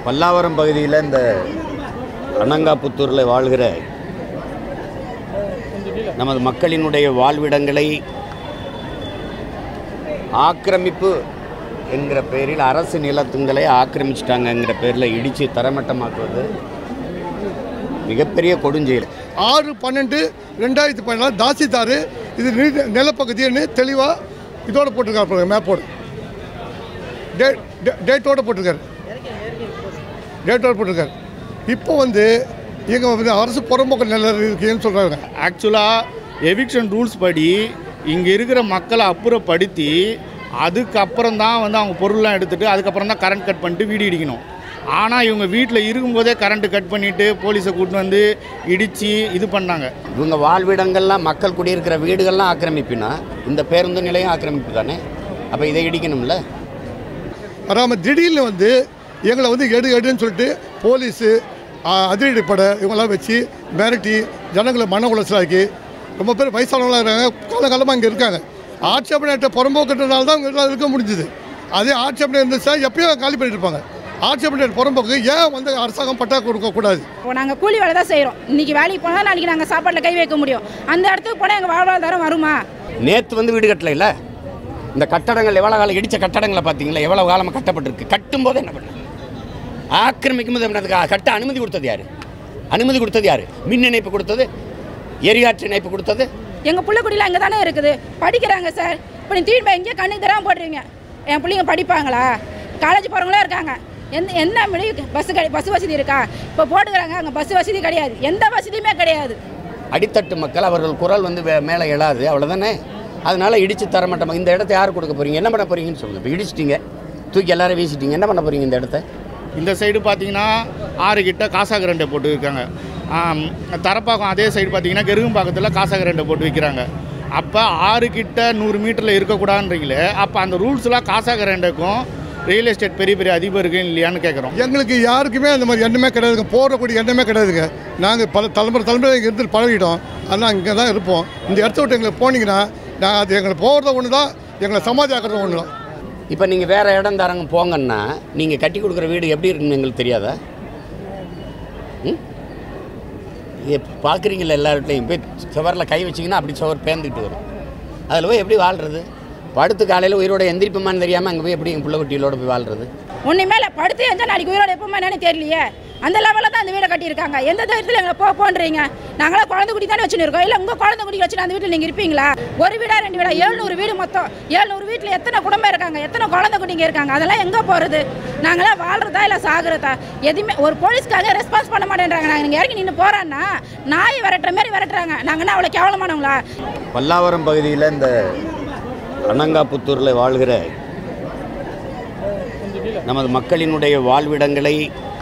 பல்லாவரம் பகுதியில் இந்த அனங்காபுத்தூரில் வாழ்கிற நமது மக்களினுடைய வாழ்விடங்களை ஆக்கிரமிப்பு என்கிற பெயரில் அரசு நிலத்துங்களை ஆக்கிரமிச்சிட்டாங்கங்கிற பேரில் இடித்து தரமட்டமாக்குவது மிகப்பெரிய கொடுஞ்செயல் ஆறு பன்னெண்டு ரெண்டாயிரத்தி பதினாலு தாசிதார் இது நீ- நிலப்பகுதின்னு தெளிவாக இதோட போட்டிருக்காரு மேப்போடு டேட் டே- டேட்டோட போட்டிருக்காரு டேட்டோட போட்டிருக்காரு இப்போ வந்து இங்கே வந்து அரசு புறம்போக்கு நிலம் இருக்குன்னு சொல்கிறாங்க ஆக்சுவலாக எவிக்ஷன் ரூல்ஸ் படி இங்கே இருக்கிற மக்களை அப்புறப்படுத்தி அதுக்கப்புறம் தான் வந்து அவங்க பொருள்லாம் எடுத்துகிட்டு அதுக்கப்புறம் தான் கரண்ட் கட் பண்ணிட்டு வீடு இடிக்கணும் ஆனால் இவங்க வீட்டில் இருக்கும்போதே கரண்ட்டு கட் பண்ணிவிட்டு போலீஸை கூட்டிட்டு வந்து இடித்து இது பண்ணாங்க இவங்க வாழ்விடங்கள்லாம் மக்கள் குடியிருக்கிற வீடுகள்லாம் ஆக்கிரமிப்புனா இந்த பேருந்து நிலையம் ஆக்கிரமிப்பு தானே அப்போ இதை இடிக்கணும்ல வராமல் திடீர்னு வந்து எங்களை வந்து எடு எடுன்னு சொல்லிட்டு போலீஸு அதிரடிப்படை இவங்கெல்லாம் வச்சு மிரட்டி ஜனங்களை மன உளைச்சலாக்கி ரொம்ப பேர் வயசானவங்களாக இருக்காங்க காலகாலமாக இங்கே இருக்காங்க ஆட்சேபனை புறம்போக்குன்றனால தான் இவங்களால இருக்க முடிஞ்சுது அதே ஆட்சேபனை இருந்துச்சா எப்பயும் காலி பண்ணிட்டு இருப்பாங்க ஆட்சேபனை புறம்போக்கு ஏன் வந்து அரசாங்கம் பட்டா கொடுக்கக்கூடாது இப்போ நாங்கள் கூலி வேலை தான் செய்கிறோம் இன்றைக்கி வேலைக்கு போனால் நாளைக்கு நாங்கள் சாப்பாட்டில் கை வைக்க முடியும் அந்த இடத்துக்கு போனால் எங்கள் வாழ்வாதாரம் வருமா நேற்று வந்து வீடு கட்டல இல்ல இந்த கட்டடங்கள் எவ்வளோ காலம் இடித்த கட்டடங்களை பார்த்தீங்களா எவ்வளோ காலமாக கட்டப்பட்டிருக்கு கட்டும்போது என்ன பண்ண ஆக்கிரமிக்கும் போது என்னதுக்கு கட்ட அனுமதி கொடுத்தது யார் அனுமதி கொடுத்தது யார் மின் இணைப்பு கொடுத்தது எரியாற்று இணைப்பு கொடுத்தது எங்கள் பிள்ளைக்குடியில் அங்கே தானே இருக்குது படிக்கிறாங்க சார் இப்போ நீ தூக்கிட்டு போய் எங்கேயோ கண்ணுக்கு தராமல் போடுறீங்க என் பிள்ளைங்க படிப்பாங்களா காலேஜ் போகிறவங்களும் இருக்காங்க எந்த என்ன மொழி பஸ் கிடை பஸ் வசதி இருக்கா இப்போ போட்டுக்கிறாங்க அங்கே பஸ் வசதி கிடையாது எந்த வசதியுமே கிடையாது அடித்தட்டு மக்கள் அவர்கள் குரல் வந்து வே- மேலே எழாது அவ்வளோதானே அதனால இடித்து தர மாட்டோம் இந்த இடத்த யார் கொடுக்க போறீங்க என்ன பண்ண போறீங்கன்னு சொல்லுங்க இப்போ இடிச்சிட்டீங்க தூக்கி எல்லாரும் வீசிட்டீங்க என்ன பண்ண போறீங்க இந்த இடத்த இந்த சைடு பார்த்தீங்கன்னா ஆறு கிட்ட காசாகரண்டை போட்டு இருக்காங்க ஆம், தரப்பாக்கம் அதே சைடு பார்த்தீங்கன்னா கெருகும்பாக்கத்தில் காசாகரண்டை போட்டு வைக்கிறாங்க அப்போ ஆறு கிட்ட நூறு மீட்டரில் இருக்கக்கூடாதுன்றீங்களே அப்போ அந்த ரூல்ஸ்லாம் காசாகரண்டைக்கும் ரியல் எஸ்டேட் பெரிய பெரிய அதிபருக்கு இல்லையான்னு கேட்குறோம் எங்களுக்கு யாருக்குமே அந்த மாதிரி எண்ணமே கிடையாதுங்க போடக்கூடிய எண்ணமே கிடையாதுங்க நாங்கள் பல தலைமுறை தலைமுறை இங்கே இருந்து பழகிட்டோம் ஆனால் இங்கே தான் இருப்போம் இந்த இடத்த விட்டு எங்களுக்கு போனீங்கன்னா நான் அது எங்களை போகிறது ஒன்று தான் எங்களை சமாதி ஆக்கிறது ஒன்று தான் இப்போ நீங்கள் வேறு இடம் தரங்க போங்கன்னா நீங்கள் கட்டி கொடுக்குற வீடு எப்படி இருக்குன்னு எங்களுக்கு தெரியாதா ம் பார்க்குறீங்களா எல்லா வீட்லையும் போய் சுவரில் கை வச்சிங்கன்னா அப்படி சுவர் பேர்ந்துக்கிட்டு வரும் அதில் போய் எப்படி வாழ்கிறது படுத்து காலையில் உயிரோட எந்திரிப்போமான்னு தெரியாமல் அங்கே போய் எப்படி எங்கள் பிள்ளை குட்டிகளோட போய் வாழ்கிறது ஒன்றுமே இல்லை படுத்து எந்த நாளைக்கு உயிரோட எப்பவுமே என்னன்னு தெரியலையே அந்த லெவலில் தான் அந்த வீடை கட்டியிருக்காங்க எந்த தைரியத்தில் எங்களை போ போன்றீங்க நாங்களாம் குழந்தை குடி தானே வச்சுன்னு இருக்கோம் இல்லை உங்கள் குழந்தை குடி வச்சு அந்த வீட்டில் நீங்கள் இருப்பீங்களா ஒரு வீடா ரெண்டு வீடா ஏழ்நூறு வீடு மொத்தம் ஏழ்நூறு வீட்டில் எத்தனை குடும்பம் இருக்காங்க எத்தனை குழந்தை குட்டிங்க இருக்காங்க அதெல்லாம் எங்கே போகிறது நாங்களாம் வாழ்றதா இல்லை சாகுறதா எதுவுமே ஒரு போலீஸ்க்காக ரெஸ்பான்ஸ் பண்ண மாட்டேன்றாங்க நாங்கள் நீங்கள் இறங்கி நின்று போகிறான்னா நாய் விரட்டுற மாதிரி விரட்டுறாங்க நாங்கள் என்ன அவ்வளோ கேவலமானவங்களா பல்லாவரம் பகுதியில் இந்த அனங்காபுத்தூரில் வாழ்கிற நமது மக்களினுடைய வாழ்விடங்களை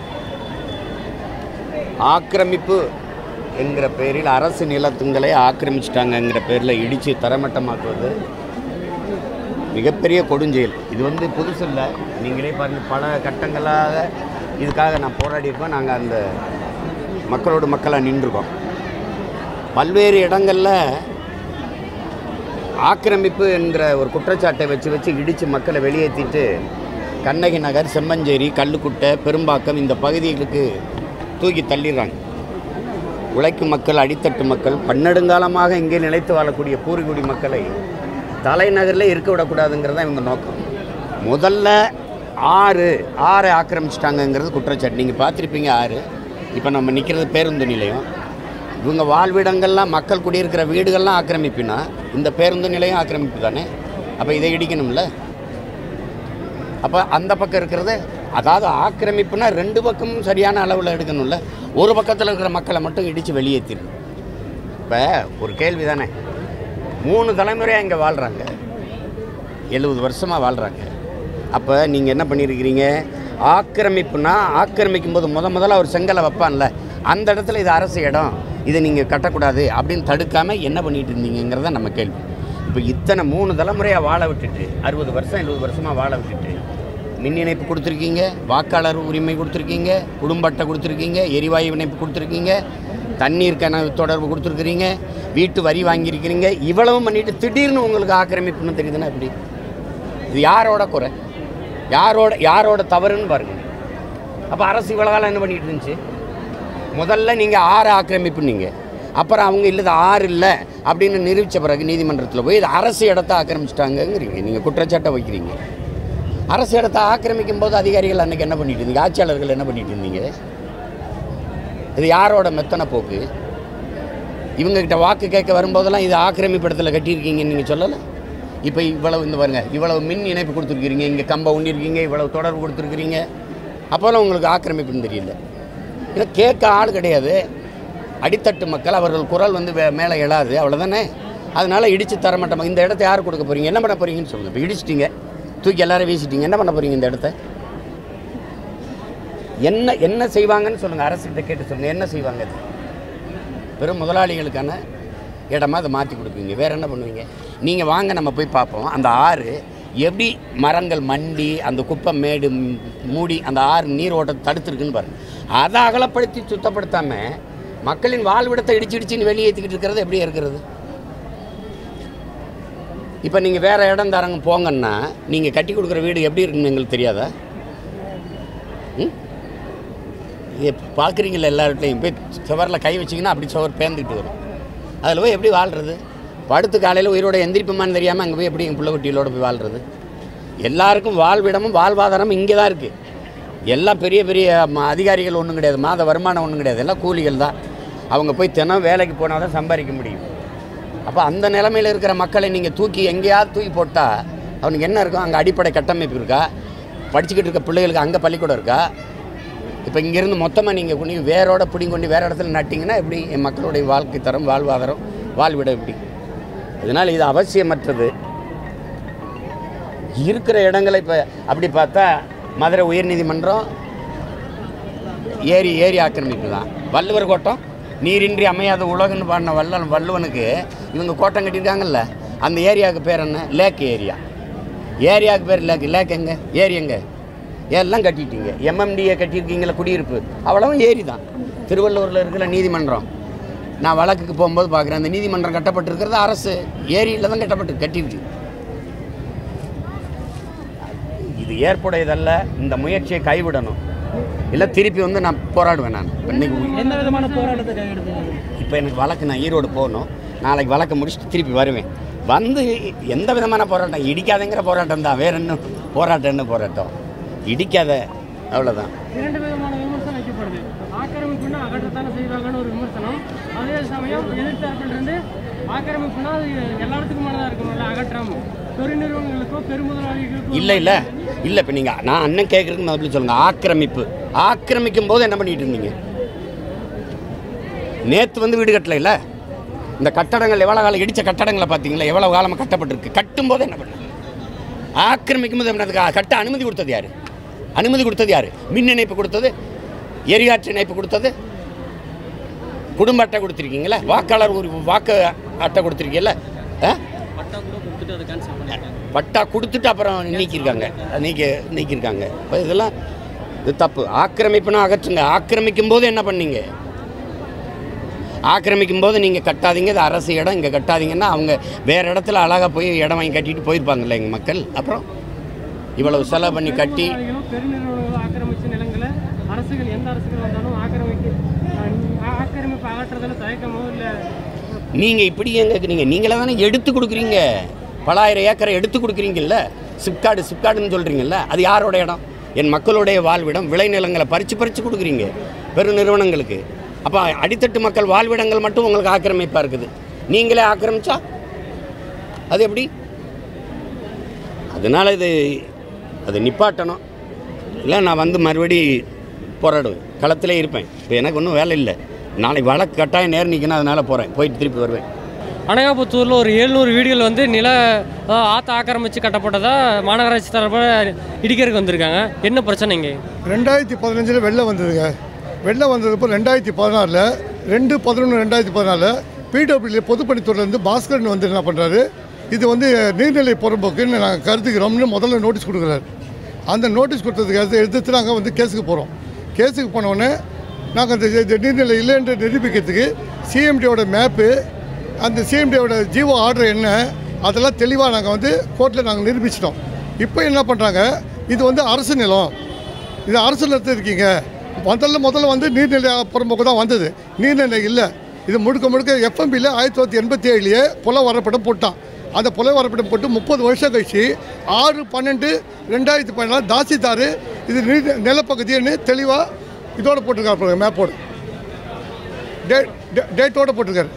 ஆக்கிரமிப்பு என்கிற பெயரில் அரசு நிலத்துங்களை ஆக்கிரமிச்சிட்டாங்கங்கிற பேரில் இடித்து தரமட்டமாக்குவது மிகப்பெரிய கொடுஞ்செயல் இது வந்து புதுசு இல்லை நீங்களே பாருங்கள் பல கட்டங்களாக இதுக்காக நான் போராடி இருக்கோம் நாங்கள் அந்த மக்களோடு மக்களாக நின்றுருக்கோம் பல்வேறு இடங்களில் ஆக்கிரமிப்பு என்கிற ஒரு குற்றச்சாட்டை வச்சு வச்சு இடித்து மக்களை வெளியேற்றிட்டு கண்ணகி நகர் செம்மஞ்சேரி கல்லுக்குட்டை பெரும்பாக்கம் இந்த பகுதிகளுக்கு தூக்கி தள்ளிடுறாங்க உழைக்கும் மக்கள் அடித்தட்டு மக்கள் பன்னெடுங்காலமாக இங்கே நிலைத்து வாழக்கூடிய பூர்வீகுடி மக்களை தலைநகரில் இருக்க விடக்கூடாதுங்கிறது தான் இவங்க நோக்கம் முதல்ல ஆறு ஆறை ஆக்கிரமிச்சிட்டாங்கங்கிறது குற்றச்சாட்டு நீங்கள் பார்த்துருப்பீங்க ஆறு இப்போ நம்ம நிற்கிறது பேருந்து நிலையம் இவங்க வாழ்விடங்கள்லாம் மக்கள் குடியிருக்கிற வீடுகள்லாம் ஆக்கிரமிப்புனா இந்த பேருந்து நிலையம் ஆக்கிரமிப்பு தானே அப்போ இதை இடிக்கணும்ல அப்போ அந்த பக்கம் இருக்கிறது அதாவது ஆக்கிரமிப்புனா ரெண்டு பக்கமும் சரியான அளவில் எடுக்கணும்ல ஒரு பக்கத்தில் இருக்கிற மக்களை மட்டும் இடித்து வெளியேற்றிடணும் இப்போ ஒரு கேள்வி தானே மூணு தலைமுறையாக இங்கே வாழ்கிறாங்க எழுபது வருஷமாக வாழ்கிறாங்க அப்போ நீங்கள் என்ன பண்ணியிருக்கிறீங்க ஆக்கிரமிப்புனா ஆக்கிரமிக்கும் போது முத முதல்ல ஒரு செங்கலை வைப்பான்ல அந்த இடத்துல இது அரசு இடம் இதை நீங்கள் கட்டக்கூடாது அப்படின்னு தடுக்காமல் என்ன பண்ணிட்டு இருந்தீங்கிறத நம்ம கேள்வி இப்போ இத்தனை மூணு தலைமுறையாக வாழ விட்டுட்டு அறுபது வருஷம் எழுபது வருஷமாக வாழ விட்டுட்டு மின் இணைப்பு கொடுத்துருக்கீங்க வாக்காளர் உரிமை கொடுத்துருக்கீங்க குடும்ப அட்டை கொடுத்துருக்கீங்க எரிவாயு இணைப்பு கொடுத்துருக்கீங்க தண்ணீர் கிணறு தொடர்பு கொடுத்துருக்குறீங்க வீட்டு வரி வாங்கியிருக்கிறீங்க இவ்வளவும் பண்ணிட்டு திடீர்னு உங்களுக்கு ஆக்கிரமிப்புன்னு தெரியுதுன்னா எப்படி இது யாரோட குறை யாரோட யாரோட தவறுன்னு பாருங்க அப்போ அப்போ அரசு இவ்வளோ காலம் என்ன பண்ணிட்டு இருந்துச்சு முதல்ல நீங்கள் ஆறு ஆக்கிரமிப்புனீங்க அப்புறம் அவங்க இல்லை இது ஆறு இல்லை அப்படின்னு நிரூபித்த பிறகு நீதிமன்றத்தில் போய் இது அரசு இடத்த ஆக்கிரமிச்சிட்டாங்கங்கிறீங்க நீங்கள் குற்றச்சாட்டை வைக்கிறீங்க அரசு இடத்த ஆக்கிரமிக்கும் போது அதிகாரிகள் அன்னைக்கு என்ன பண்ணிட்டு இருந்தீங்க ஆட்சியாளர்கள் என்ன பண்ணிட்டு இருந்தீங்க இது யாரோட மெத்தனை போக்கு இவங்ககிட்ட வாக்கு கேட்க வரும்போதெல்லாம் இது ஆக்கிரமிப்பிடத்தில் கட்டியிருக்கீங்கன்னு நீங்கள் சொல்லலை இப்போ இவ்வளவு இந்த பாருங்க இவ்வளவு மின் இணைப்பு கொடுத்துருக்கீங்க இங்கே கம்பை ஊண்டிருக்கீங்க இவ்வளவு தொடர்பு கொடுத்துருக்குறீங்க அப்போல்லாம் உங்களுக்கு ஆக்கிரமிப்புன்னு தெரியல இல்லை கேட்க ஆள் கிடையாது அடித்தட்டு மக்கள் அவர்கள் குரல் வந்து வே- மேலே எழாது அவ்வளோதானே அதனால இடித்து தர மாட்டோம் இந்த இடத்த யார் கொடுக்க போறீங்க என்ன பண்ண போறீங்கன்னு சொல்லுங்கள் இப்போ இடிச்சிட்டீங்க தூக்கி எல்லாரும் வீசிட்டீங்க என்ன பண்ண போறீங்க இந்த இடத்த என்ன என்ன செய்வாங்கன்னு சொல்லுங்கள் அரசுகிட்ட கேட்டு சொல்லுங்கள் என்ன செய்வாங்க அது பெரும் முதலாளிகளுக்கான இடமா அதை மாற்றி கொடுப்பீங்க வேற என்ன பண்ணுவீங்க நீங்கள் வாங்க நம்ம போய் பார்ப்போம் அந்த ஆறு எப்படி மரங்கள் மண்டி அந்த குப்பை மேடு ம், மூடி அந்த ஆறு நீர் ஓட்டத்தை தடுத்துருக்குன்னு பாருங்க அதை அகலப்படுத்தி சுத்தப்படுத்தாமல் மக்களின் வாழ்விடத்தை இடிச்சு இடிச்சுன்னு வெளியேற்றிக்கிட்டு இருக்கிறது எப்படி இருக்கிறது இப்போ நீங்கள் வேறு இடம் தரங்க போங்கன்னா நீங்கள் கட்டி கொடுக்குற வீடு எப்படி இருக்குன்னு எங்களுக்கு தெரியாதா ம் இது பார்க்குறீங்களா எல்லா வீட்லையும் போய் சுவரில் கை வச்சிங்கன்னா அப்படி சுவர் பேர்ந்துக்கிட்டு வரும் அதில் போய் எப்படி வாழ்கிறது படுத்து காலையில் உயிரோட எந்திரிப்போமான்னு தெரியாமல் அங்கே போய் எப்படி எங்கள் பிள்ளை குட்டிகளோட போய் வாழ்கிறது எல்லாருக்கும் வாழ்விடமும் வாழ்வாதாரமும் இங்கே தான் இருக்குது எல்லாம் பெரிய பெரிய ம- அதிகாரிகள் ஒன்றும் கிடையாது மாத வருமானம் ஒன்றும் கிடையாது எல்லாம் கூலிகள் தான் அவங்க போய் தினம் வேலைக்கு போனால் தான் சம்பாதிக்க முடியும் அப்போ அந்த நிலமையில் இருக்கிற மக்களை நீங்கள் தூக்கி எங்கேயாவது தூக்கி போட்டால் அவனுக்கு என்ன இருக்கும் அங்கே அடிப்படை கட்டமைப்பு இருக்கா படிச்சுக்கிட்டு இருக்க பிள்ளைகளுக்கு அங்கே பள்ளிக்கூடம் இருக்கா இப்போ இங்கேருந்து மொத்தமாக நீங்கள் கொண்டு வேரோட பிடிங்க கொண்டு வேறு இடத்துல நட்டிங்கன்னா எப்படி என் மக்களுடைய வாழ்க்கை தரம் வாழ்வாதாரம் வாழ்விடம் எப்படி இதனால் இது அவசியமற்றது இருக்கிற இடங்களை இப்போ அப்படி பார்த்தா மதுரை உயர்நீதிமன்றம் ஏரி ஏரி ஆக்கிரமிப்பு தான் வள்ளுவர் கோட்டம் நீரின்றி அமையாத உலகன்னு பாடின வல்லன் வள்ளுவனுக்கு இவங்க கோட்டம் கட்டியிருக்காங்கல்ல அந்த ஏரியாவுக்கு பேர் என்ன லேக் ஏரியா ஏரியாவுக்கு பேர் லேக் லேக் எங்க ஏரி எங்க எல்லாம் கட்டிட்டீங்க எம்எம்டிஏ கட்டியிருக்கீங்களா குடியிருப்பு அவ்வளவும் ஏரி தான் திருவள்ளூரில் இருக்கிற நீதிமன்றம் நான் வழக்குக்கு போகும்போது பார்க்குறேன் அந்த நீதிமன்றம் கட்டப்பட்டிருக்கிறது அரசு ஏரியில் தான் கட்டப்பட்டு கட்டிருக்கு இது ஏற்புடையதல்ல இந்த முயற்சியை கைவிடணும் இல்லை திருப்பி வந்து நான் போராடுவேன் நான் இப்ப இன்னைக்கு எந்த விதமான போராட்டத்தை கையெடுத்தீங்க இப்போ எனக்கு வழக்கு நான் ஈரோடு போகணும் நாளைக்கு வழக்கை முடிச்சுட்டு திருப்பி வருவேன் வந்து எந்த விதமான போராட்டம் இடிக்காதங்கிற போராட்டம் தான் வேற என்ன போராட்டம் என்ன போராட்டம் இடிக்காத அவ்வளோதான் இரண்டு விதமான விமர்சனம் வைக்கப்படுது ஆக்கிரமிப்புனா அகற்றத்தானே செய்வாங்கன்னு ஒரு விமர்சனம் அதே சமயம் எதிர்த்தரப்பிலிருந்து ஆக்கிரமிப்புனா அது எல்லா இடத்துக்குமானதாக இருக்கணும்ல அகற்றம் பெருநிறுவனங்களுக்கோ பெருமுதலாளிகளுக்கோ இல்லை இல்லை இல்லை இப்போ நீங்கள் நான் அண்ணன் கேட்குறதுக்கு முதல்ல சொல்லுங்கள் ஆக்கிரமிப்பு ஆக்கிரமிக்கும் போது என்ன பண்ணிட்டு இருந்தீங்க நேற்று வந்து வீடு கட்டல இல்லை இந்த கட்டடங்கள் எவ்வளோ காலம் இடித்த கட்டடங்களை பார்த்தீங்களா எவ்வளோ காலமாக கட்டப்பட்டிருக்கு கட்டும் போது என்ன பண்ணாங்க ஆக்கிரமிக்கும் போது என்ன அதுக்கு கட்ட அனுமதி கொடுத்தது யார் அனுமதி கொடுத்தது யார் மின் இணைப்பு கொடுத்தது எரிகாற்று இணைப்பு கொடுத்தது குடும்ப அட்டை கொடுத்துருக்கீங்களா வாக்காளர் ஒரு வாக்கு அட்டை கொடுத்துருக்கீங்கல்ல ஆ பட்டா கொடுத்துட்டு அப்புறம் நீக்கியிருக்காங்க நீக்கி நீக்கியிருக்காங்க இப்போ இதெல்லாம் இது தப்பு ஆக்கிரமிப்புனா அகற்றுங்க ஆக்கிரமிக்கும் போது என்ன பண்ணீங்க ஆக்கிரமிக்கும் போது நீங்கள் கட்டாதீங்க இது அரசு இடம் இங்கே கட்டாதீங்கன்னா அவங்க வேறு இடத்துல அழகாக போய் இடம் வாங்கி கட்டிட்டு போயிருப்பாங்கல்ல எங்கள் மக்கள் அப்புறம் இவ்வளவு செலவு பண்ணி கட்டி பெருமுதலாளிகளும் பெருநிறுவனங்களும் ஆக்கிரமிச்ச நிலங்களை அரசுகள் எந்த அரசுகள் வந்தாலும் ஆக்கிரமிக்க அஹ், ஆக்கிரமிப்பு அகற்றுறதுல தயக்கமோ இல்லை நீங்கள் இப்படி ஏன் கேட்குறீங்க நீங்களே தானே எடுத்து கொடுக்குறீங்க பலாயிரம் ஏக்கரை எடுத்து கொடுக்குறீங்கல்ல சிப்காடு சிப்காடுன்னு சொல்கிறீங்கல்ல அது யாரோட இடம் என் மக்களுடைய வாழ்விடம் விளைநிலங்களை பறித்து பறித்து கொடுக்குறீங்க பெருநிறுவனங்களுக்கு அப்போ அடித்தட்டு மக்கள் வாழ்விடங்கள் மட்டும் உங்களுக்கு ஆக்கிரமிப்பாக இருக்குது நீங்களே ஆக்கிரமிச்சா அது எப்படி அதனால் இது அது நிப்பாட்டணும் இல்லை நான் வந்து மறுபடி போராடுவேன் களத்திலே இருப்பேன் இப்போ எனக்கு ஒன்றும் வேலை இல்லை நாளைக்கு வழக்கு கட்டாயம் நேர் நிற்கணும் அதனால் போகிறேன் போயிட்டு திருப்பி வருவேன் அனகாபுத்தூரில் ஒரு எழுநூறு வீடுகள் வந்து நில அஹ், ஆத்த ஆக்கிரமித்து கட்டப்பட்டதா மாநகராட்சி தரப்பில் இடிக்கிறதுக்கு வந்திருக்காங்க என்ன பிரச்சனைங்க ரெண்டாயிரத்தி பதினஞ்சில் வெள்ளம் வந்ததுங்க வெள்ளம் வந்ததுப்போ ரெண்டாயிரத்தி பதினாறில் ரெண்டு பதினொன்று ரெண்டாயிரத்தி பதினாலில் பிடபிள்யூ பொதுப்பணித்துறையிலேருந்து பாஸ்கரன் வந்து என்ன பண்ணுறாரு இது வந்து நீர்நிலை புறம்போக்குன்னு நாங்கள் கருதுகிறோம்னு முதல்ல நோட்டீஸ் கொடுக்குறாரு அந்த நோட்டீஸ் கொடுத்ததுக்கு அடுத்து எதிர்த்து நாங்கள் வந்து கேஸுக்கு போகிறோம் கேஸுக்கு போனோடனே நாங்கள் இந்த இந்த நீர்நிலை இல்லைன்ற நிரூபிக்கிறதுக்கு சிஎம்டியோட மேப்பு அந்த சிஎம்டியோட ஜீவோ ஆர்டர் என்ன அதெல்லாம் தெளிவாக நாங்கள் வந்து கோர்ட்டில் நாங்கள் நிரூபிச்சிட்டோம் இப்போ என்ன பண்ணுறாங்க இது வந்து அரசு நிலம் இது அரசு நிலத்தில் இருக்கீங்க முதல்ல முதல்ல வந்து நீர்நிலை புறம்போக்கு தான் வந்தது நீர்நிலை இல்லை இது முழுக்க முழுக்க எஃப்எம்பியில் ஆயிரத்தி தொள்ளாயிரத்தி எண்பத்தி ஏழுலேயே புல வரப்படம் போட்டான் அந்த புல வரப்படம் போட்டு முப்பது வருஷம் கழிச்சு ஆறு பன்னெண்டு ரெண்டாயிரத்தி பதினாலு தாசிதார் இது நீர் நிலப்பகுதின்னு தெளிவாக இதோட போட்டிருக்காரு மேப்போடு டேட் டே- டேட்டோட போட்டிருக்காரு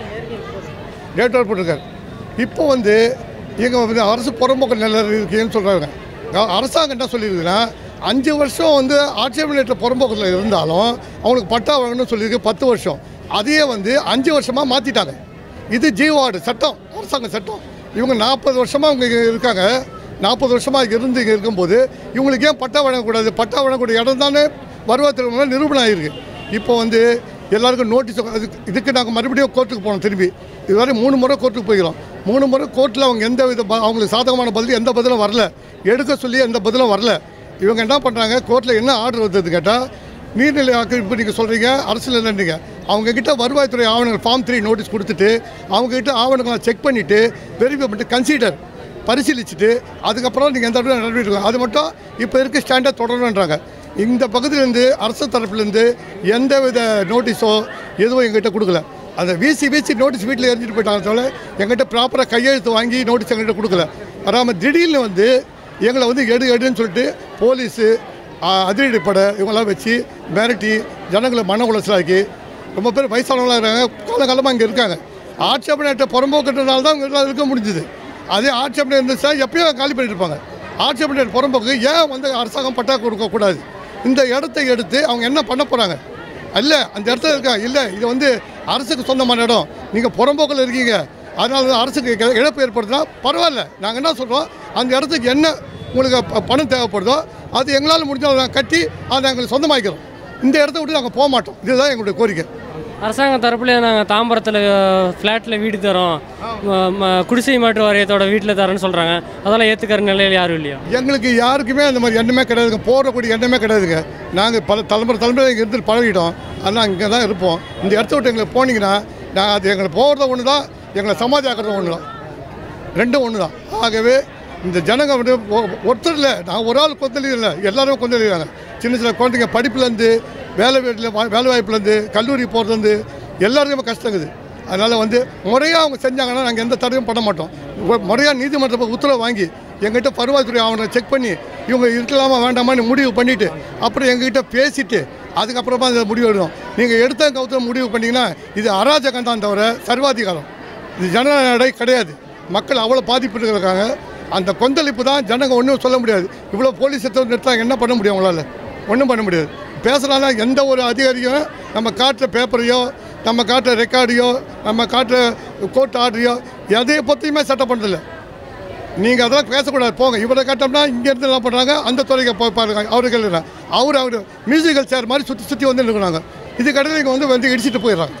டேட்டோட போட்டிருக்காரு இப்போ வந்து எங்கள் வந்து அரசு புறம்போக்கு நிலம் இருக்குன்னு சொல்கிறாங்க அரசாங்கம் என்ன சொல்லியிருக்குன்னா அஞ்சு வருஷம் வந்து ஆட்சேபனையில் புறம்போக்கில் இருந்தாலும் அவங்களுக்கு பட்டா வாங்கணும்னு சொல்லியிருக்கு பத்து வருஷம் அதையே வந்து அஞ்சு வருஷமாக மாற்றிட்டாங்க இது ஜீவாடு சட்டம் அரசாங்க சட்டம் இவங்க நாற்பது வருஷமாக அவங்க இங்க இருக்காங்க நாற்பது வருஷமாக இருந்து இங்கே இருக்கும்போது இவங்களுக்கு ஏன் பட்டா வழங்கக்கூடாது பட்டா வழங்கக்கூடிய இடம் தானே வருவாய்த்துறை நிரூபணம் ஆகிருக்கு இப்போ வந்து எல்லாருக்கும் நோட்டீஸ் அதுக்கு இதுக்கு நாங்கள் மறுபடியும் கோர்ட்டுக்கு போனோம் திரும்பி இதுவரை மூணு முறை கோர்ட்டுக்கு போய்க்கிறோம் மூணு முறை கோர்ட்டில் அவங்க எந்த வித ப- அவங்களுக்கு சாதகமான பதில் எந்த பதிலும் வரல எடுக்க சொல்லி எந்த பதிலும் வரல இவங்க என்ன பண்ணுறாங்க கோர்ட்டில் என்ன ஆர்டர் வந்தது கேட்டால் நீர்நிலை ஆக்கிரமிப்பு நீங்கள் சொல்கிறீங்க அரசியல் இல்லைன்றீங்க அவங்க கிட்ட வருவாய்த்துறை ஆவணங்கள் ஃபார்ம் த்ரீ நோட்டீஸ் கொடுத்துட்டு அவங்க கிட்ட ஆவணங்களை செக் பண்ணிவிட்டு வெரிஃபை பண்ணிட்டு கன்சிடர் பரிசீலிச்சுட்டு அதுக்கப்புறம் நீங்கள் எந்த இடத்துல நடவடிக்கை எடுக்கலாம். அது மட்டும் இப்போ இருக்க ஸ்டாண்டர்ட் தொடரணுன்றாங்க இந்த பகுதியிலேருந்து அரசு தரப்புலேருந்து எந்த வித நோட்டீஸோ எதுவும் எங்ககிட்ட கொடுக்கல அந்த வீசி வீசி நோட்டீஸ் வீட்டில் எரிஞ்சிட்டு போயிட்டாங்க தவிர எங்ககிட்ட ப்ராப்பராக கையெழுத்து வாங்கி நோட்டீஸ் எங்ககிட்ட கொடுக்கல வராமல் திடீர்னு வந்து எங்களை வந்து எடு எடுன்னு சொல்லிட்டு போலீஸு அதிரடிப்படை இவங்கெல்லாம் வச்சு மிரட்டி ஜனங்களை மன உளைச்சலாக்கி ரொம்ப பேர் வயசானவங்களாக இருக்காங்க காலகாலமாக இங்கே இருக்காங்க ஆட்சேபனையிட்ட புறம்போக்குன்றனால தான் இவங்களால இருக்க முடிஞ்சுது அதே ஆட்சேபனை இருந்துச்சா எப்பயோ காலி பண்ணிட்டு இருப்பாங்க ஆட்சேபனை புறம்போக்கு ஏன் வந்து அரசாங்கம் பட்டா கொடுக்கக்கூடாது இந்த இடத்தை எடுத்து அவங்க என்ன பண்ண போகிறாங்க இல்லை அந்த இடத்துல இருக்கா இல்லை இது வந்து அரசுக்கு சொந்தமான இடம் நீங்கள் புறம்போக்கில் இருக்கீங்க அதனால தான் அரசுக்கு இழ- இழப்பு ஏற்படுதுன்னா பரவாயில்ல நாங்கள் என்ன சொல்கிறோம் அந்த இடத்துக்கு என்ன உங்களுக்கு ப- பணம் தேவைப்படுதோ அது எங்களால் முடிஞ்சால் நாங்கள் கட்டி அதை எங்களுக்கு சொந்தமாக்கிறோம் இந்த இடத்த விட்டு நாங்கள் போக மாட்டோம் இதுதான் எங்களுடைய கோரிக்கை அரசாங்கம் தரப்புல நாங்கள் தாம்பரத்தில் ஃப்ளாட்டில் வீடு தரோம் ம- ம- குடிசை மாற்று வாரியத்தோட வீட்டில் தரோன்னு சொல்கிறாங்க அதெல்லாம் ஏற்றுக்கிற நிலையில் யாரும் இல்லையா எங்களுக்கு யாருக்குமே அந்த மாதிரி எண்ணமே கிடையாதுங்க போடக்கூடிய எண்ணமே கிடையாதுங்க நாங்கள் பல தலைமுறை தலைமுறை இங்கே இருந்து பழகிட்டோம் ஆனால் இங்கே தான் இருப்போம் இந்த இடத்த விட்டு எங்களுக்கு போனீங்கன்னா நான் அது எங்களை போகிறத ஒன்று தான் எங்களை சமாஜாக்குறது ஒன்று தான் ரெண்டும் ஒன்று தான் ஆகவே இந்த ஜனங்க வந்து ஒ- ஒருத்தர் இல்லை நான் ஒரு ஆள் கொந்தளி இல்லை எல்லாரும் கொந்தளிக்கிறாங்க சின்ன சின்ன குழந்தைங்க படிப்புலேருந்து வேலை வீட்டில் வேலை வாய்ப்புலேருந்து கல்லூரி போகிறதுலேருந்து எல்லாருக்குமே கஷ்டங்குது அதனால் வந்து முறையாக அவங்க செஞ்சாங்கன்னா நாங்கள் எந்த தடையும் பண்ண மாட்டோம் முறையாக நீதிமன்ற உத்தரவு வாங்கி எங்ககிட்ட பருவாத்துறை ஆவணங்களை செக் பண்ணி இவங்க இருக்கலாமா வேண்டாமான்னு முடிவு பண்ணிவிட்டு அப்புறம் எங்ககிட்ட பேசிட்டு அதுக்கப்புறமா அதை முடிவு எடுக்கணும் நீங்கள் எடுத்த கவுத்த முடிவு பண்ணிங்கன்னா இது அராஜகம் தான் தவிர சர்வாதிகாரம் இது ஜனநடை கிடையாது மக்கள் அவ்வளோ பாதிப்பு இருக்காங்க அந்த கொந்தளிப்பு தான் ஜனங்க ஒன்றும் சொல்ல முடியாது இவ்வளோ போலீஸ் நிறுத்தாங்க என்ன பண்ண முடியும் அவங்களால ஒன்றும் பண்ண முடியாது பேசலாம்னா எந்த ஒரு அதிகாரியும் நம்ம காட்டுற பேப்பரையோ நம்ம காட்டுற ரெக்கார்டையோ நம்ம காட்டுற கோர்ட் ஆர்டரையோ எதையை பற்றியுமே சட்டம் பண்ணுறதில்ல நீங்கள் அதெல்லாம் பேசக்கூடாது போங்க இவரை கட்டோம்னா இங்கேருந்து என்ன பண்ணுறாங்க அந்த துறைக்கு போய் பாருங்க அவரு கேளுங்க அவர் அவர் மியூசிக்கல் சேர் மாதிரி சுற்றி சுற்றி வந்து இருக்கிறாங்க இது கடையில் இங்கே வந்து வந்து இடிச்சிட்டு போயிடுறாங்க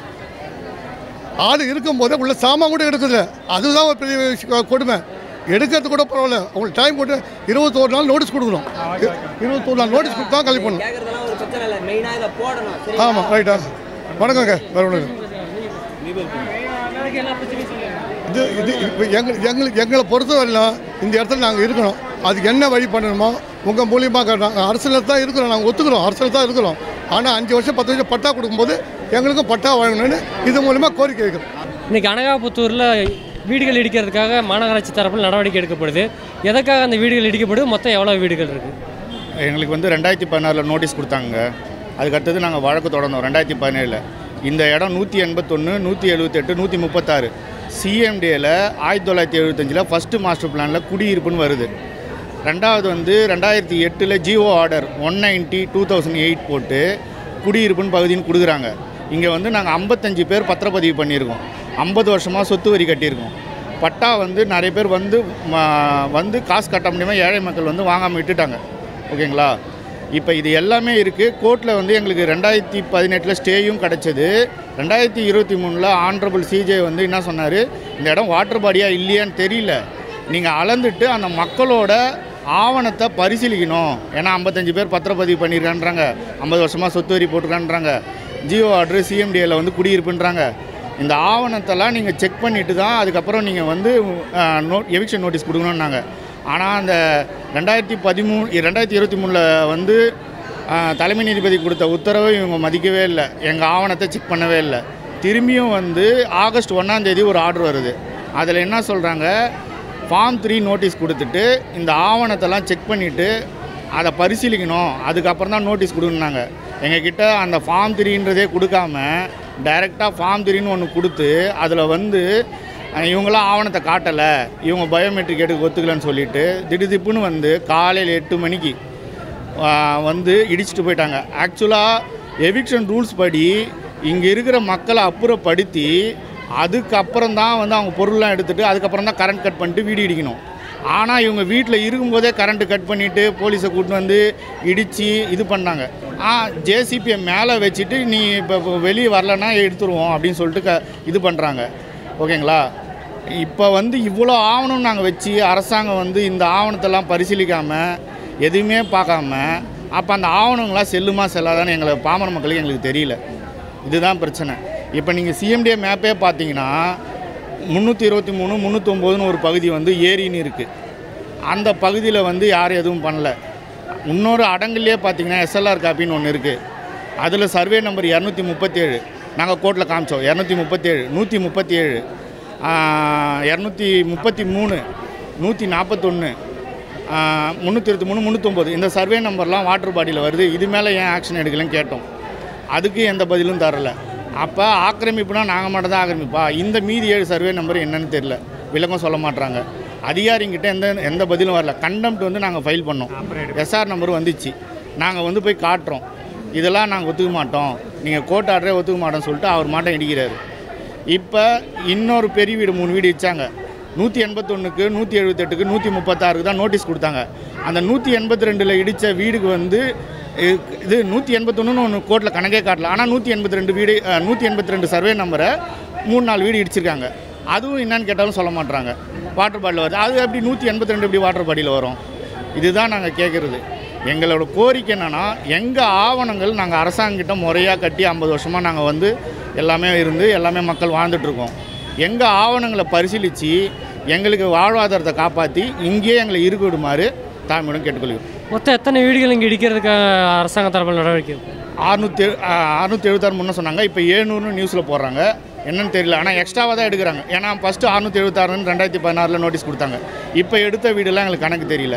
ஆள் இருக்கும்போதே உள்ள சாமான் கூட எடுக்குதுல அதுதான் ஒரு பெரிய விஷயம், கொடுமை எடுக்கிறது கூட பரவாயில்ல அவங்களுக்கு டைம் போட்டு இருபத்தோரு நாள் நோட்டீஸ் கொடுக்கணும் இ- இருபத்தோரு நாள் நோட்டீஸ் கொடுத்தா தான் கல்வி பண்ணணும் கேட்கறதெல்லாம் ஒரு பிரச்சனை இல்லை மெயினாக இதை போடணும் சரி ஆமாம் ரைட்டா வணக்கங்க வேற ஒன்று இது இது இப்போ எங்க எங்களுக்கு எங்களை பொறுத்தவரையிலும் இந்த இடத்துல நாங்கள் இருக்கணும் அதுக்கு என்ன வழி பண்ணணுமோ உங்கள் மூலியமாக நாங்கள் அரசியலில் தான் இருக்கிறோம் நாங்கள் ஒத்துக்கிறோம் அரசியல் தான் இருக்கிறோம் ஆனால் அஞ்சு வருஷம் பத்து வருஷம் பட்டா கொடுக்கும்போது எங்களுக்கும் பட்டா வழங்கணும்னு இது மூலிமா கோரிக்கை வைக்கிறோம் இன்னைக்கு அனகாபுத்தூரில் வீடுகள் இடிக்கிறதுக்காக மாநகராட்சி தரப்பில் நடவடிக்கை எடுக்கப்படுது எதற்காக அந்த வீடுகள் இடிக்கப்படுது மொத்தம் எவ்வளோ வீடுகள் இருக்குது எங்களுக்கு வந்து ரெண்டாயிரத்தி பதினாறில் நோட்டீஸ் கொடுத்தாங்க அதுக்கடுத்தது நாங்கள் வழக்கு தொடர்ந்தோம் ரெண்டாயிரத்தி பதினேழில் இந்த இடம் நூற்றி எண்பத்தொன்று நூற்றி எழுபத்தெட்டு நூற்றி முப்பத்தாறு சிஎம்டிஏல ஆயிரத்தி தொள்ளாயிரத்தி எழுபத்தஞ்சில் ஃபஸ்ட்டு மாஸ்டர் பிளானில் குடியிருப்புன்னு வருது ரெண்டாவது வந்து ரெண்டாயிரத்தி எட்டில் GO order one ninety two thousand eight போட்டு குடியிருப்புன்னு பகுதின்னு கொடுக்குறாங்க இங்கே வந்து நாங்கள் ஐம்பத்தஞ்சு பேர் பத்திரப்பதிவு பண்ணியிருக்கோம் ஐம்பது வருஷமாக சொத்து வரி கட்டியிருக்கோம் பட்டா வந்து நிறைய பேர் வந்து ம- வந்து காசு கட்ட முடியாமல் ஏழை மக்கள் வந்து வாங்காமல் விட்டுட்டாங்க ஓகேங்களா இப்போ இது எல்லாமே இருக்குது கோர்ட்டில் வந்து எங்களுக்கு ரெண்டாயிரத்தி பதினெட்டில் ஸ்டேயும் கிடச்சிது ரெண்டாயிரத்தி இருபத்தி மூணில் ஆனரபிள் சிஜே வந்து என்ன சொன்னார் இந்த இடம் வாட்டர் பாடியாக இல்லையான்னு தெரியல நீங்கள் அளந்துட்டு அந்த மக்களோட ஆவணத்தை பரிசீலிக்கணும் ஏன்னா ஐம்பத்தஞ்சு பேர் பத்திரப்பதிவு பண்ணியிருக்கான்றாங்க ஐம்பது வருஷமாக சொத்து வரி போட்டிருக்கான்றாங்க ஜியோ ஆர்டர் சிஎம்டிஏல வந்து குடியிருப்புன்றாங்க இந்த ஆவணத்தெல்லாம் நீங்கள் செக் பண்ணிட்டு தான் அதுக்கப்புறம் நீங்கள் வந்து நோ எவிக்ஷன் நோட்டீஸ் கொடுக்கணுன்னாங்க ஆனால் அந்த ரெண்டாயிரத்தி பதிமூணு ரெண்டாயிரத்தி இருபத்தி மூணில் வந்து ஆஹ், தலைமை நீதிபதி கொடுத்த உத்தரவை இவங்க மதிக்கவே இல்லை எங்கள் ஆவணத்தை செக் பண்ணவே இல்லை திரும்பியும் வந்து ஆகஸ்ட் ஒன்றாந்தேதி ஒரு ஆர்டர் வருது அதில் என்ன சொல்கிறாங்க ஃபார்ம் த்ரீ நோட்டீஸ் கொடுத்துட்டு இந்த ஆவணத்தெல்லாம் செக் பண்ணிவிட்டு அதை பரிசீலிக்கணும் அதுக்கப்புறம் தான் நோட்டீஸ் கொடுங்கனாங்க எங்ககிட்ட அந்த ஃபார்ம் த்ரீன்றதே கொடுக்காம டைரெக்டாக ஃபார்ம் த்ரீன்னு ஒன்று கொடுத்து அதில் வந்து அஹ், இவங்களாம் ஆவணத்தை காட்டலை இவங்க பயோமெட்ரிக் எடுக்க ஒத்துக்கலைன்னு சொல்லிட்டு திடுதிப்புன்னு வந்து காலையில் எட்டு மணிக்கு ஆஹ், வந்து இடிச்சிட்டு போயிட்டாங்க ஆக்சுவலாக எவிக்ஷன் ரூல்ஸ் படி இங்கே இருக்கிற மக்களை அப்புறப்படுத்தி அதுக்கப்புறம் தான் வந்து அவங்க பொருள்லாம் எடுத்துகிட்டு அதுக்கப்புறம் தான் கரண்ட் கட் பண்ணிட்டு வீடு இடிக்கணும் ஆனால் இவங்க வீட்டில் இருக்கும்போதே கரண்ட்டு கட் பண்ணிவிட்டு போலீஸை கூட்டின்னு வந்து இடித்து இது பண்ணாங்க ஆ ஜேசிபியை மேலே வச்சுட்டு நீ இப்போ வெளியே வரலன்னா எடுத்துருவோம் அப்படின்னு சொல்லிட்டு க இது பண்ணுறாங்க ஓகேங்களா இப்போ வந்து இவ்வளோ ஆவணம் நாங்கள் வச்சு அரசாங்கம் வந்து இந்த ஆவணத்தெல்லாம் பரிசீலிக்காமல் எதுவுமே பார்க்காம அப்போ அந்த ஆவணங்களாம் செல்லுமா செல்லாதான்னு எங்களை பாமர மக்களுக்கு எங்களுக்கு தெரியல இதுதான் பிரச்சனை இப்போ நீங்கள் சிஎம்டிஏ மேப்பே பார்த்தீங்கன்னா முந்நூற்றி இருபத்தி மூணு முந்நூற்றொம்போதுன்னு ஒரு பகுதி வந்து ஏரின்னு இருக்குது அந்த பகுதியில் வந்து யாரும் எதுவும் பண்ணல இன்னொரு அடங்குலேயே பார்த்தீங்கன்னா எஸ்எல்ஆர் காப்பின்னு ஒன்று இருக்குது அதில் சர்வே நம்பர் இரநூத்தி முப்பத்தேழு நாங்கள் கோர்ட்டில் காமிச்சோம் இரநூத்தி முப்பத்தேழு நூற்றி முப்பத்தி ஏழு இரநூத்தி முப்பத்தி மூணு நூற்றி நாற்பத்தொன்று முந்நூற்றி இருபத்தி மூணு முந்நூற்றொம்பது இந்த சர்வே நம்பர்லாம் வாட்டர் பாடியில் வருது இது மேலே ஏன் ஆக்ஷன் எடுக்கலன்னு கேட்டோம் அதுக்கு எந்த பதிலும் தரல அப்போ ஆக்கிரமிப்புனா நாங்கள் மட்டும் தான் ஆக்கிரமிப்பா இந்த மீதி ஏழு சர்வே நம்பர் என்னன்னு தெரில விளக்கம் சொல்ல மாட்றாங்க அதிகாரிங்கிட்ட எந்த எந்த பதிலும் வரல கண்டம்ட் வந்து நாங்கள் ஃபைல் பண்ணோம் எஸ்ஆர் நம்பர் வந்துச்சு நாங்கள் வந்து போய் காட்டுறோம் இதெல்லாம் நாங்கள் ஒத்துக்க மாட்டோம் நீங்கள் கோர்ட் ஆர்டரே ஒத்துக்க மாட்டோம்னு சொல்லிட்டு அவர் மாட்டம் இடிக்கிறாரு இப்போ இன்னொரு பெரிய வீடு மூணு வீடு வச்சாங்க நூற்றி எண்பத்தொன்றுக்கு நூற்றி எழுபத்தெட்டுக்கு நூற்றி முப்பத்தாறுக்கு தான் நோட்டீஸ் கொடுத்தாங்க அந்த நூற்றி எண்பத்தி ரெண்டில் இடித்த வீடுக்கு வந்து இ- இது நூற்றி எண்பத்தொன்றுன்னு ஒன்று கோர்ட்டில் கணக்கே காட்டல ஆனால் நூற்றி எண்பத்தி ரெண்டு வீடு நூற்றி எண்பத்தி ரெண்டு சர்வே நம்பரை மூணு நாலு வீடு இடிச்சிருக்காங்க அதுவும் என்னன்னு கேட்டாலும் சொல்ல மாட்றாங்க வாட்டர் பாடியில் வருது அது எப்படி நூற்றி எண்பத்தி ரெண்டு எப்படி வாட்டர் பாடியில் வரும் இதுதான் நாங்கள் கேட்குறது எங்களோட கோரிக்கை என்னென்னா எங்கள் ஆவணங்கள் நாங்கள் அரசாங்கிட்ட முறையாக கட்டி ஐம்பது வருஷமாக நாங்கள் வந்து எல்லாமே இருந்து எல்லாமே மக்கள் வாழ்ந்துட்டுருக்கோம் எங்கள் ஆவணங்களை பரிசீலித்து எங்களுக்கு வாழ்வாதாரத்தை காப்பாற்றி இங்கேயே எங்களை இருக்க விடுமாறு தாழ்மையுடன் கேட்டுக்கொள்கிறோம் மொத்தம் எத்தனை வீடுகள் இங்கே இடிக்கிறதுக்கு அரசாங்க தரப்பில் நடவடிக்கை இருக்கு? அறுநூற்றி அறுநூற்றி எழுபத்தாறு முன்ன சொன்னாங்க இப்போ ஏழ்நூறுன்னு நியூஸில் போடுறாங்க என்னன்னு தெரியல ஆனால் எக்ஸ்ட்ராவாக தான் எடுக்கிறாங்க ஏன்னா ஃபஸ்ட்டு அறுநூற்றி எழுபத்தாறுன்னு ரெண்டாயிரத்தி பதினாறில் நோட்டீஸ் கொடுத்தாங்க இப்போ எடுத்த வீடெல்லாம் எங்களுக்கு கணக்கு தெரியல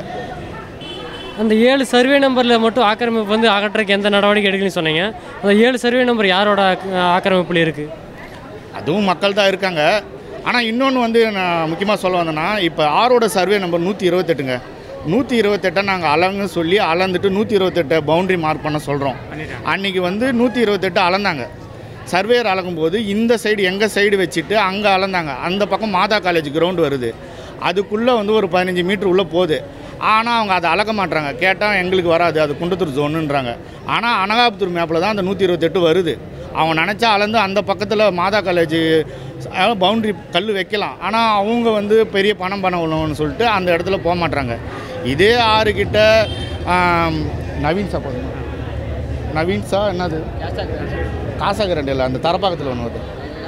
அந்த ஏழு சர்வே நம்பரில் மட்டும் ஆக்கிரமிப்பு வந்து அகற்றக்கு எந்த நடவடிக்கை எடுக்கலன்னு சொன்னீங்க அந்த ஏழு சர்வே நம்பர் யாரோட ஆக்க- ஆக்கிரமிப்பில் இருக்குது அதுவும் மக்கள் தான் இருக்காங்க ஆனால் இன்னொன்று வந்து நான் முக்கியமாக சொல்ல வந்தேன்னா இப்போ ஆரோட சர்வே நம்பர் நூற்றி இருபத்தெட்டுங்க நூற்றி இருபத்தெட்டை நாங்கள் அளந்து சொல்லி அளந்துட்டு நூற்றி இருபத்தெட்டை பவுண்டரி மார்க் பண்ண சொல்கிறோம் அன்றைக்கி வந்து நூற்றி இருபத்தெட்டு அளந்தாங்க சர்வேயர் அளக்கும்போது இந்த சைடு எங்கள் சைடு வச்சுட்டு அங்கே அளந்தாங்க அந்த பக்கம் மாதா காலேஜ் கிரவுண்டு வருது அதுக்குள்ளே வந்து ஒரு பதினஞ்சு மீட்ரு உள்ளே போகுது ஆனால் அவங்க அதை அளக்க மாட்றாங்க கேட்டால் எங்களுக்கு வராது அது குண்டத்தூர் ஜோனுன்றாங்க ஆனால் அனகாபுத்தூர் மேப்பில் தான் அந்த நூற்றி இருபத்தெட்டு வருது அவங்க நினச்சா அளந்து அந்த பக்கத்தில் மாதா காலேஜ் பவுண்ட்ரி கல் வைக்கலாம் ஆனால் அவங்க வந்து பெரிய பணம் பணம் உள்ளவன்னு சொல்லிட்டு அந்த இடத்துல போக மாட்றாங்க இதே ஆறு கிட்ட ஆம், நவீன் சா போதுமா நவீன் சா என்னது காசாகரண்ட் இல்லை அந்த தரப்பாக்கத்தில் ஒன்று வருது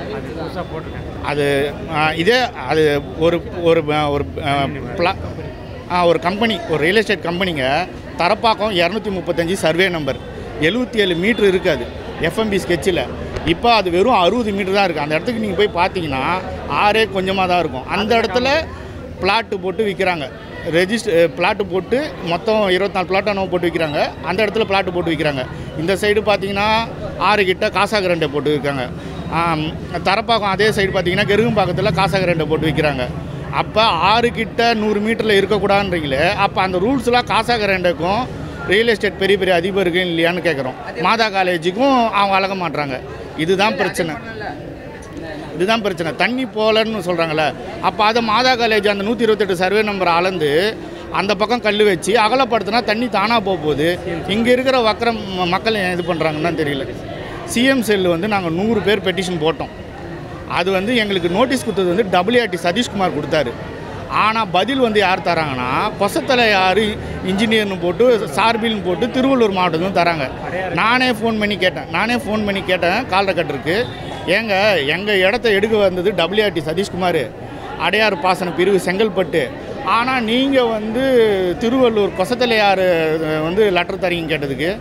அது ஆ, இதே அது ஒரு ஒரு ஒரு ஆ, பிளா- ஆ, ஒரு கம்பெனி ஒரு ரியல் எஸ்டேட் கம்பெனிங்க தரப்பாக்கம் இரநூத்தி முப்பத்தஞ்சு சர்வே நம்பர் எழுபத்தி ஏழு மீட்ரு இருக்காது எஃப்எம்பி ஸ்கெட்சில் இப்போ அது வெறும் அறுபது மீட்டர் தான் இருக்குது அந்த இடத்துக்கு நீங்கள் போய் பார்த்தீங்கன்னா ஆறே கொஞ்சமாக தான் இருக்கும் அந்த இடத்துல பிளாட்டு போட்டு விற்கிறாங்க ரெஜிஸ்டர் பிளாட்டு போட்டு மொத்தம் இருபத்தி நாலு பிளாட் நம்ம போட்டு விற்கிறாங்க அந்த இடத்துல பிளாட்டு போட்டு விற்கிறாங்க இந்த சைடு பார்த்தீங்கன்னா ஆறு கிட்ட காசாகரண்டை போட்டு விற்காங்க ஆம், தரப்பாக்கம் அதே சைடு பார்த்தீங்கன்னா கெருகம்பாக்கத்தில் காசாகரண்டை போட்டு விற்கிறாங்க அப்போ ஆறு கிட்ட நூறு மீட்டரில் இருக்கக்கூடாதுன்றீங்களே அப்போ அந்த ரூல்ஸ்லாம் காசாகரண்டுக்கும் ரியல் எஸ்டேட் பெரிய பெரிய அதிபருக்கு இல்லையான்னு கேட்குறோம் மாதா காலேஜுக்கும் அவங்க அழக மாட்றாங்க இதுதான் பிரச்சனை இதுதான் பிரச்சனை தண்ணி போகலன்னு சொல்கிறாங்களே அப்போ அதை மாதா காலேஜ் அந்த நூற்றி இருபத்தெட்டு சர்வே நம்பர் அளந்து அந்த பக்கம் கல் வச்சு அகலப்படுத்தினா தண்ணி தானாக போக போகுது இங்கே இருக்கிற வக்கரம் ம- மக்கள் ஏன் இது பண்ணுறாங்கன்னு தான் தெரியல சிஎம் செல்லு வந்து நாங்கள் நூறு பேர் பெட்டிஷன் போட்டோம் அது வந்து எங்களுக்கு நோட்டீஸ் கொடுத்தது வந்து டபிள்யூஆர்டி சதீஷ்குமார் கொடுத்தாரு ஆனால் பதில் வந்து யார் தராங்கன்னா கொசத்தலை யார் இன்ஜினியர்னு போட்டு சார்பில்னு போட்டு திருவள்ளூர் மாவட்டத்துக்கும் தராங்க நானே ஃபோன் பண்ணி கேட்டேன் நானே ஃபோன் பண்ணி கேட்டேன் கால் ரெக்கார்டருக்கு ஏங்க எங்கள் இடத்த எடுக்க வந்தது டபிள்யூஆர்டி சதீஷ்குமார் அடையாறு பாசன பிரிவு செங்கல்பட்டு ஆனால் நீங்கள் வந்து திருவள்ளூர் கொசத்தலையார் வந்து லெட்டர் தரீங்க கேட்டதுக்கு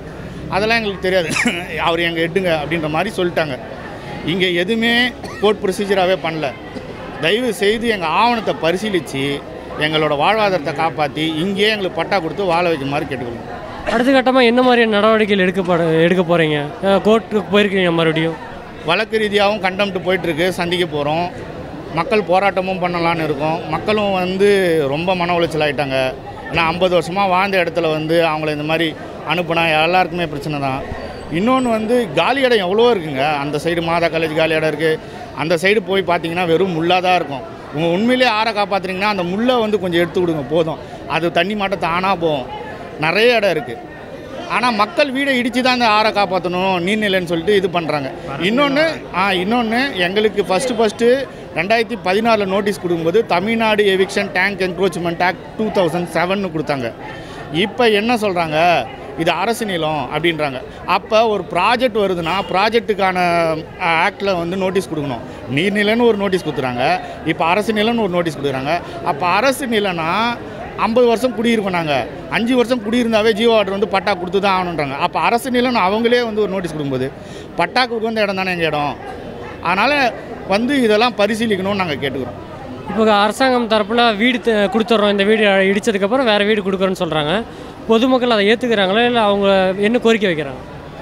அதெல்லாம் எங்களுக்கு தெரியாது அவர் எங்கள் எட்டுங்க அப்படின்ற மாதிரி சொல்லிட்டாங்க இங்கே எதுவுமே கோர்ட் ப்ரொசீஜராகவே பண்ணல தயவு செய்து எங்கள் ஆவணத்தை பரிசீலித்து எங்களோட வாழ்வாதாரத்தை காப்பாற்றி இங்கேயே எங்களுக்கு பட்டா கொடுத்து வாழ வைக்குமாறு கேட்டுக்கொள்ளுங்க அடுத்த கட்டமாக என்ன மாதிரியான நடவடிக்கைகள் எடுக்கப்பட எடுக்க போகிறீங்க கோர்ட்டுக்கு போயிருக்கீங்க மறுபடியும் வழக்கு ரீதியாகவும் கண்டம்ட்டு போயிட்டுருக்கு சந்திக்க போகிறோம் மக்கள் போராட்டமும் பண்ணலான்னு இருக்கோம் மக்களும் வந்து ரொம்ப மன உளைச்சல் ஆயிட்டாங்க ஏன்னா ஐம்பது வருஷமாக வாழ்ந்த இடத்துல வந்து அவங்கள இந்த மாதிரி அனுப்புனா எல்லாருக்குமே பிரச்சனை தான் இன்னொன்று வந்து காலி இடம் எவ்வளோ இருக்குங்க அந்த சைடு மாதா காலேஜ் காலி இடம் இருக்குது அந்த சைடு போய் பார்த்தீங்கன்னா வெறும் முள்ளாக தான் இருக்கும் உங்கள் உண்மையிலே ஆற காப்பாற்றுறீங்கன்னா அந்த முள்ளை வந்து கொஞ்சம் எடுத்து கொடுங்க போதும் அது தண்ணி மாட்ட தானாக போகும் நிறைய இடம் இருக்குது ஆனால் மக்கள் வீடை இடித்து தான் இந்த ஆறை காப்பாற்றணும் நீர்நிலைன்னு சொல்லிட்டு இது பண்ணுறாங்க இன்னொன்று ஆ இன்னொன்று எங்களுக்கு ஃபஸ்ட்டு ஃபஸ்ட்டு ரெண்டாயிரத்தி பதினாறில் நோட்டீஸ் கொடுக்கும்போது Tamil Nadu eviction tank encroachment act two thousand செவன்னு கொடுத்தாங்க இப்போ என்ன சொல்கிறாங்க இது அரசு நிலம் அப்படின்றாங்க அப்போ ஒரு ப்ராஜெக்ட் வருதுன்னா ப்ராஜெக்ட்டுக்கான ஆக்டில் வந்து நோட்டீஸ் கொடுக்கணும் நீர்நிலைன்னு ஒரு நோட்டீஸ் கொடுத்துறாங்க இப்போ அரசு நிலம்னு ஒரு நோட்டீஸ் கொடுக்குறாங்க அப்போ அரசு நிலம்னா ஐம்பது வருஷம் குடியிருக்கோம் நாங்கள் அஞ்சு வருஷம் குடியிருந்தாவே ஜியோ ஆர்டர் வந்து பட்டா கொடுத்து தான் ஆகணுன்றாங்க அப்போ அரசு நிலம்னு அவங்களே வந்து ஒரு நோட்டீஸ் கொடுக்கும்போது பட்டாக்கு உகந்த இடம் தானே எங்கள் இடம் அதனால் வந்து இதெல்லாம் பரிசீலிக்கணும்னு நாங்கள் கேட்டுக்கிறோம் இப்போ அரசாங்கம் தரப்பில் வீடு த- கொடுத்துட்றோம் இந்த வீடு இடிச்சதுக்கப்புறம் வேறு வீடு கொடுக்குறோன்னு சொல்கிறாங்க பொதுமக்கள் அதை ஏற்றுக்கிறாங்களா இல்லை அவங்க என்ன கோரிக்கை வைக்கிறாங்க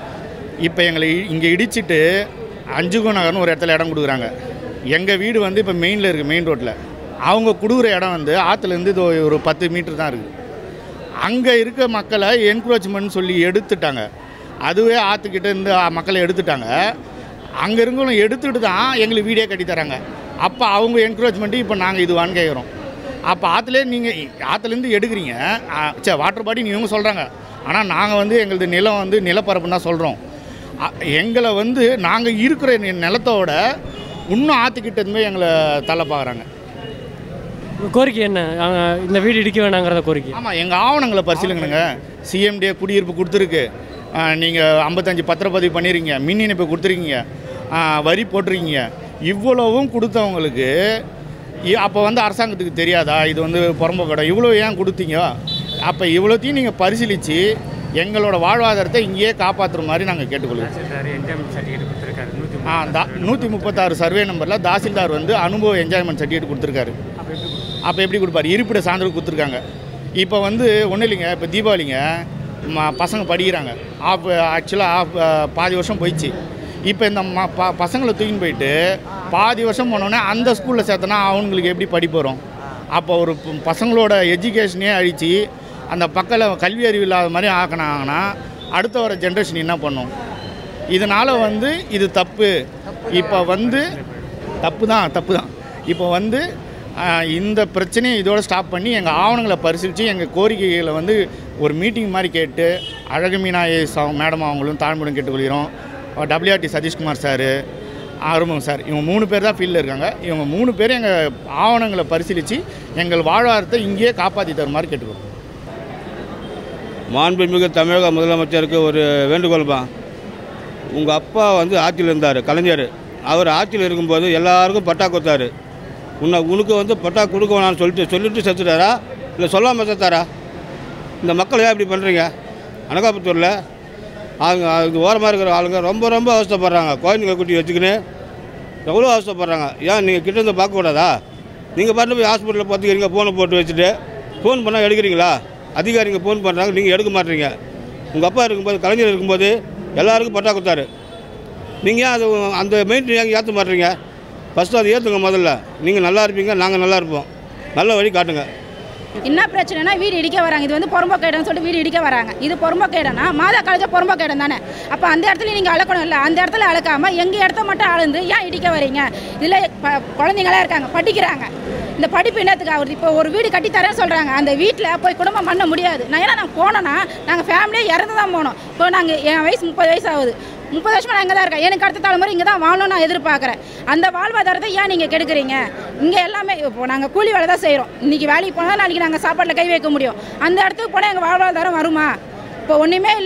இப்போ எங்களை இங்கே இடிச்சிட்டு அஞ்சுகோ நகர்னு ஒரு இடத்துல இடம் கொடுக்குறாங்க எங்கள் வீடு வந்து இப்போ மெயினில் இருக்குது மெயின் ரோட்டில் அவங்க கொடுக்குற இடம் வந்து ஆற்றுலேருந்து இது ஒரு பத்து மீட்டர் தான் இருக்குது அங்கே இருக்க மக்களை என்க்ரோச்மெண்ட் சொல்லி எடுத்துட்டாங்க அதுவே ஆற்றுக்கிட்ட இருந்து ஆ, மக்களை எடுத்துட்டாங்க அங்கே இருக்கவங்க எடுத்துட்டு தான் எங்களுக்கு வீடே கட்டி தராங்க அப்போ அவங்க என்க்ரோச்மெண்ட்டு இப்போ நாங்கள் இதுவான்னு கேட்குறோம் அப்போ ஆற்றுலேயே நீங்கள் ஆற்றுலேருந்து எடுக்கிறீங்க ஆ, சே வாட்டர் பாடி இவங்க சொல்கிறாங்க ஆனால் நாங்கள் வந்து எங்களது நிலம் வந்து நிலப்பரப்புன்னு தான் சொல்கிறோம் எங்களை வந்து நாங்கள் இருக்கிற நி- நிலத்தோட இன்னும் ஆற்றுக்கிட்ட இருந்து எங்களை தள்ள பார்க்குறாங்க உங்க கோரிக்கை என்ன அவங்க இந்த வீடு இடிக்க வேணாங்கிறத கோரிக்கை ஆமாம் எங்கள் ஆவணங்களை பரிசீலிக்கணுங்க சிஎம்டிஏ குடியிருப்பு கொடுத்துருக்கு நீங்கள் ஐம்பத்தஞ்சு பத்திரப்பதிவு பண்ணியிருக்கீங்க மின் இணைப்பு கொடுத்துருக்கீங்க ஆ, வரி போட்டிருக்கீங்க இவ்வளவும் கொடுத்தவங்களுக்கு அப்போ வந்து அரசாங்கத்துக்கு தெரியாதா இது வந்து புறம்போக்கடம் இவ்வளோ ஏன் கொடுத்தீங்க அப்போ இவ்வளோத்தையும் நீங்கள் பரிசீலித்து எங்களோட வாழ்வாதாரத்தை இங்கேயே காப்பாற்றுற மாதிரி நாங்கள் கேட்டுக்கொள்கிறோம் ஆ தா நூற்றி முப்பத்தாறு சர்வே நம்பரில் தாசில்தார் வந்து அனுபவ என்ஜாய்மெண்ட் சர்டிஃபிகேட் கொடுத்துருக்காரு அப்போ எப்படி கொடுப்பாரு இருப்பிட சான்றிதழ் கொடுத்துருக்காங்க இப்போ வந்து ஒன்றும் இல்லைங்க இப்போ தீபாவளிங்க ம பசங்க படிக்கிறாங்க ஆஃப் ஆக்சுவலாக ஆஃப் பாதி வருஷம் போயிடுச்சு இப்போ இந்த ம ப பசங்களை தூக்கின்னு போயிட்டு பாதி வருஷம் போனோடனே அந்த ஸ்கூலில் சேர்த்தனா அவங்களுக்கு எப்படி படிப்பு வரும் அப்போ ஒரு ப- பசங்களோட எஜுகேஷனே அழித்து அந்த பக்கத்தில் கல்வி அறிவு இல்லாத மாதிரி ஆக்கினாங்கன்னா அடுத்த வர ஜென்ரேஷன் என்ன பண்ணும் இதனால் வந்து இது தப்பு இப்போ வந்து தப்பு தான் தப்பு தான் இப்போ வந்து ஆஹ், இந்த பிரச்சனையை இதோட ஸ்டாப் பண்ணி எங்கள் ஆவணங்களை பரிசீலித்து எங்கள் கோரிக்கைகளை வந்து ஒரு மீட்டிங் மாதிரி கேட்டு அழகு மீனா ஐஏஎஸ் அவங்க மேடம் அவங்களும் தாழ்மையுடன் கேட்டுக்கொள்கிறோம் WRD Sathishkumar sir Arumugam sir இவங்க மூணு பேர் தான் ஃபீல்டில் இருக்காங்க இவங்க மூணு பேர் எங்கள் ஆவணங்களை பரிசீலித்து எங்கள் வாழ்வாதாரத்தை இங்கேயே காப்பாற்றி தருமாறு கேட்டுக்கிறோம் மாண்புமிகு தமிழக முதலமைச்சருக்கு ஒரு வேண்டுகோள்மா உங்கள் அப்பா வந்து ஆட்சியில் இருந்தார் கலைஞர் அவர் ஆட்சியில் இருக்கும்போது எல்லாருக்கும் பட்டா கொடுத்தாரு உன்னை உனக்கு வந்து பட்டா கொடுக்க வேணாம்னு சொல்லிட்டு சொல்லிட்டு செத்துட்டாரா இல்லை சொல்லாமல் செத்தாரா இந்த மக்கள் ஏன் இப்படி பண்ணுறீங்க அனகாபுத்தூரில் அவங்க அது ஓரமாக இருக்கிற ஆளுங்க ரொம்ப ரொம்ப அவஸ்தைப்படுறாங்க குழந்தைங்க குட்டி வச்சுக்கின்னு எவ்வளோ அவஸ்தைப்படுறாங்க ஏன் நீங்கள் கிட்ட இருந்து பார்க்கக்கூடாதா நீங்கள் பாட்டு போய் ஹாஸ்பிட்டலில் பார்த்துக்கிறீங்க ஃபோனை போட்டு வச்சுட்டு ஃபோன் பண்ணால் எடுக்கிறீங்களா அதிகாரிங்க ஃபோன் பண்ணுறாங்க நீங்கள் எடுக்க மாட்டீங்க உங்கள் அப்பா இருக்கும்போது கலைஞர் இருக்கும்போது எல்லாருக்கும் பட்டா கொடுத்தாரு நீங்கள் ஏன் அது அந்த மெயின்டைன் ஏன் ஏற்ற மாட்டீங்க ஃபஸ்ட்டு அதை ஏற்றுங்க முதல்ல நீங்கள் நல்லா இருப்பீங்க நாங்கள் நல்லா இருப்போம் நல்ல வழி காட்டுங்க என்ன பிரச்சனைனா வீடு இடிக்க வராங்க இது வந்து புறம்போக்கு இடம்னு சொல்லிட்டு வீடு இடிக்க வராங்க இது புறம்போக்கு இடம்னா மாதா காலேஜ் புறம்போக்கு இடம் தானே அப்போ அந்த இடத்துல நீங்கள் அளக்கணும் இல்லை அந்த இடத்துல அளக்காம எங்கள் இடத்த மட்டும் அளந்து ஏன் இடிக்க வரீங்க இதில் ப- குழந்தைங்களாம் இருக்காங்க படிக்கிறாங்க இந்த படிப்பு என்னத்துக்கு ஆகுது இப்போ ஒரு வீடு கட்டித்தரேன்னு சொல்கிறாங்க அந்த வீட்டில் போய் குடும்பம் பண்ண முடியாது நான் ஏன்னா நான் போனேன்னா நாங்கள் ஃபேமிலியே இறந்து தான் போனோம் இப்போ நாங்கள் என் வயசு முப்பது வயசு ஆகுது முப்பது வருஷமா நான் இங்கே தான் இருக்கேன் எனக்கு அடுத்த தலைமுறை இங்கே தான் வாழணும்னு நான் எதிர்பார்க்குறேன் அந்த வாழ்வாதாரத்தை ஏன் நீங்கள் கெடுக்குறீங்க இங்கே எல்லாமே இப்போ நாங்கள் கூலி வேலை தான் செய்கிறோம் இன்றைக்கி வேலைக்கு போனால் நாளைக்கு நாங்கள் சாப்பாட்டில் கை வைக்க முடியும் அந்த இடத்துக்கு போனால் எங்கள் வாழ்வாதாரம் வருமா இப்போ ஒன்றுமே இல்லை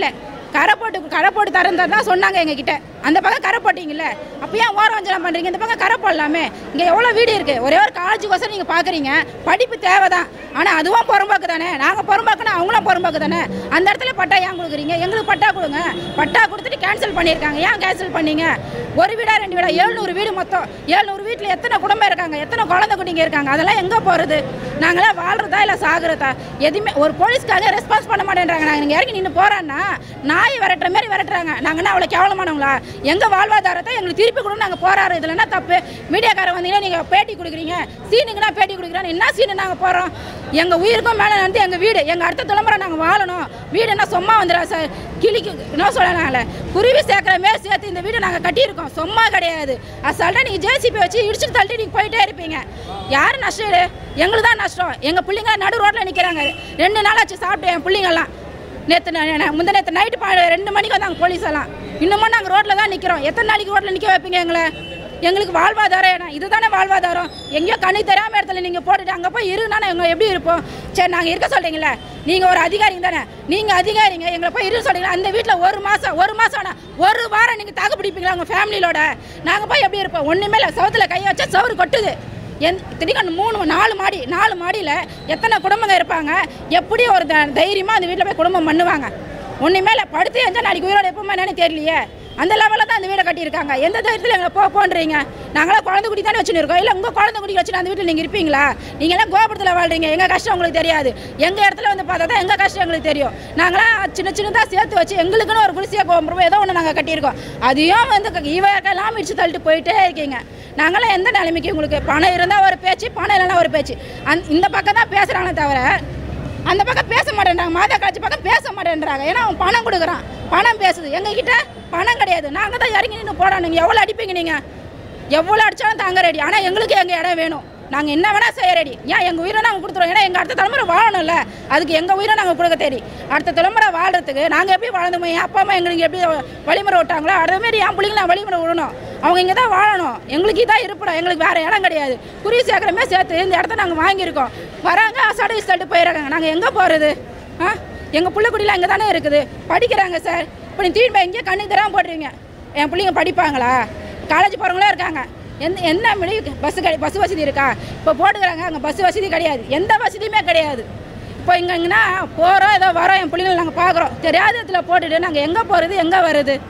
கரை போட்டு கரை போட்டு தரேன் தான் சொன்னாங்க எங்ககிட்ட அந்த பக்கம் கரை போட்டீங்கல்ல அப்போ ஏன் ஓரம் வஞ்சனம் பண்ணுறீங்க இந்த பக்கம் கரை போடலாமே இங்கே எவ்வளோ வீடு இருக்குது ஒரே ஒரு காலேஜுக்கோசரம் நீங்கள் பார்க்குறீங்க படிப்பு தேவை தான் ஆனால் அதுவும் புறம்போக்கு தானே நாங்கள் புறம்போக்குனா அவங்களும் புறம்போக்கு தானே அந்த இடத்துல பட்டா ஏன் கொடுக்குறீங்க எங்களுக்கு பட்டா கொடுங்க பட்டா கொடுத்துட்டு கேன்சல் பண்ணியிருக்காங்க ஏன் கேன்சல் பண்ணீங்க ஒரு வீடா ரெண்டு வீடா ஏழ்நூறு வீடு மொத்தம் ஏழ்நூறு வீட்டில் எத்தனை குடும்பம் இருக்காங்க எத்தனை குழந்தை குட்டிங்க இருக்காங்க அதெல்லாம் எங்கே போகிறது நாங்களாம் வாழ்றதா இல்லை சாகுறதா எதுவுமே ஒரு போலீஸ்க்காக ரெஸ்பான்ஸ் பண்ண மாட்டேன்றாங்க நாங்கள் நீங்கள் இறங்கி நின்று போகிறோன்னா நாய் விரட்டுற மாதிரி விரட்டுறாங்க நாங்கள் என்ன அவ்வளோ கேவலமானவங்களா எங்கள் வாழ்வாதாரத்தை எங்களுக்கு திருப்பி கொடுங்க நாங்கள் போராடுறோம் இதில் என்ன தப்பு மீடியாக்காரர் வந்தீங்கன்னா நீங்கள் பேட்டி கொடுக்குறீங்க சீனுக்குன்னா பேட்டி கொடுக்குறோன்னு என்ன சீனு நாங்கள் போகிறோம் எங்கள் உயிருக்கும் மேலே வந்து எங்கள் வீடு எங்கள் அடுத்த தலைமுறை நாங்கள் வாழணும் வீடு என்ன சும்மா வந்துடா சார் கிளிக்கு என்ன சொல்லலாம்ல குருவி சேர்க்குற மாரி சேர்த்து இந்த வீடு நாங்கள் கட்டியிருக்கோம் சும்மா கிடையாது அசால்ட்டாக நீங்கள் ஜேசிபி வச்சு இடிச்சுட்டு தள்ளிட்டு நீங்கள் போயிட்டே இருப்பீங்க யார் நஷ்டம் இது? எங்களுக்கு தான் நஷ்டம் எங்கள் பிள்ளைங்க நடு ரோட்டில் நிற்கிறாங்க ரெண்டு நாள் ஆச்சு சாப்பிட்டு என் பிள்ளைங்கெல்லாம் நேற்று முந்த நேற்று நைட்டு பா ரெண்டு மணிக்கு வந்தாங்க போலீஸ் எல்லாம் இன்னமும் நாங்கள் ரோட்டில் தான் நிற்கிறோம் எத்தனை நாளைக்கு ரோட்டில் நிற்க வைப்பீங்க எங்களை எங்களுக்கு வாழ்வாதாரம் என்ன இதுதானே வாழ்வாதாரம் எங்கேயோ கண்ணி தெரியாம இடத்துல நீங்கள் போட்டுட்டு அங்கே போய் இருனா எங்க எப்படி இருப்போம் சரி நாங்கள் இருக்க சொல்கிறீங்களே நீங்கள் ஒரு அதிகாரிங்க தானே நீங்கள் அதிகாரிங்க எங்களை போய் இரு சொல்கிறீங்களா அந்த வீட்டில் ஒரு மாதம் ஒரு மாதம் ஆனால் ஒரு வாரம் நீங்கள் தாக்கு பிடிப்பீங்களா உங்கள் ஃபேமிலியோட நாங்கள் போய் எப்படி இருப்போம் ஒன்றுமே இல்லை சவுத்தில் கையை வச்சா சவுறு கொட்டுது என் திடீர்னு மூணு நாலு மாடி நாலு மாடியில் எத்தனை குடும்பங்க இருப்பாங்க எப்படி ஒரு த- தைரியமா அந்த வீட்டில் போய் குடும்பம் பண்ணுவாங்க ஒன்றுமே இல்லை படுத்து எந்த நாளைக்கு உயிரோட எப்பவுமே என்னன்னு தெரியலையே அந்த லெவலில் தான் அந்த வீடை கட்டியிருக்காங்க எந்த தைரியத்தில் எங்களை போ போன்றீங்க நாங்களாம் குழந்தை குடி தானே வச்சுன்னு இருக்கோம் இல்லை உங்கள் குழந்தை குடி வச்சுட்டு அந்த வீட்டில் நீங்கள் இருப்பீங்களா நீங்களாம் கோபுரத்தில் வாழ்றீங்க எங்கள் கஷ்டம் உங்களுக்கு தெரியாது எங்கள் இடத்துல வந்து பார்த்தா தான் எங்கள் கஷ்டம் எங்களுக்கு தெரியும் நாங்களாம் சின்ன சின்னதாக சேர்த்து வச்சு எங்களுக்குன்னு ஒரு குடிசையாக கோபுரம் ஏதோ ஒன்று நாங்கள் கட்டியிருக்கோம் அதையும் வந்து இவக்கெல்லாம் இடிச்சு தள்ளிட்டு போயிட்டே இருக்கீங்க நாங்களாம் எந்த நிலைமைக்கு உங்களுக்கு பணம் இருந்தால் ஒரு பேச்சு பணம் இல்லைன்னா ஒரு பேச்சு அந் இந்த பக்கம் தான் பேசுகிறாங்களே தவிர அந்த பக்கம் பேச மாட்டேன்றாங்க மாதா காட்சி பக்கம் பேச மாட்டேன்றாங்க ஏன்னா அவன் பணம் கொடுக்குறான் பணம் பேசுது எங்ககிட்ட பணம் கிடையாது நாங்கள் தான் இறங்கி நின்று போடணும் நீங்கள் எவ்வளோ அடிப்பீங்க நீங்கள் எவ்வளோ அடித்தாலும் தாங்க ரெடி ஆனால் எங்களுக்கு எங்கள் இடம் வேணும் நாங்கள் என்ன வேணால் செய்ய ரெடி ஏன் எங்கள் உயிரை நாங்கள் கொடுத்துருவோம் ஏன்னா எங்கள் அடுத்த தலைமுறை வாழணும்ல அதுக்கு எங்கள் உயிரை நாங்கள் கொடுக்க தேடி அடுத்த தலைமுறை வாழ்றதுக்கு நாங்கள் எப்படி வாழ்ந்தோமோ என் அப்பா அம்மா எங்களுக்கு எப்படி வழிமுறை விட்டாங்களோ அதேமாரி என் பிள்ளைங்க நான் வழிமுறை விடணும் அவங்க இங்கே தான் வாழணும் எங்களுக்கு இதான் இருப்பிடம் எங்களுக்கு வேறு இடம் கிடையாது குருவி சேர்க்குறமே சேர்த்து இந்த இடத்த நாங்கள் வாங்கியிருக்கோம் வராங்க அசாடி சொல்லிட்டு போயிடுறாங்க நாங்கள் எங்கே போகிறது ஆ எங்கள் பிள்ளைக்குடிலாம் இங்கே தானே இருக்குது படிக்கிறாங்க சார் இப்போ நீ தீர்ப்பு எங்கேயோ கண்ணுக்கு தராமல் போடுறீங்க என் பிள்ளைங்க படிப்பாங்களா காலேஜ் போகிறவங்களும் இருக்காங்க எந்த என்ன மணி பஸ் கிடை பஸ் வசதி இருக்கா இப்போ போட்டுக்கிறாங்க அங்கே பஸ் வசதி கிடையாது எந்த வசதியுமே கிடையாது இப்போ இங்கே இங்கன்னா போகிறோம் ஏதோ வரோம் என் பிள்ளைங்களை நாங்கள் பார்க்குறோம் தெரியாத இடத்துல போட்டுட்டு நாங்கள் எங்கே போகிறது எங்கே வருது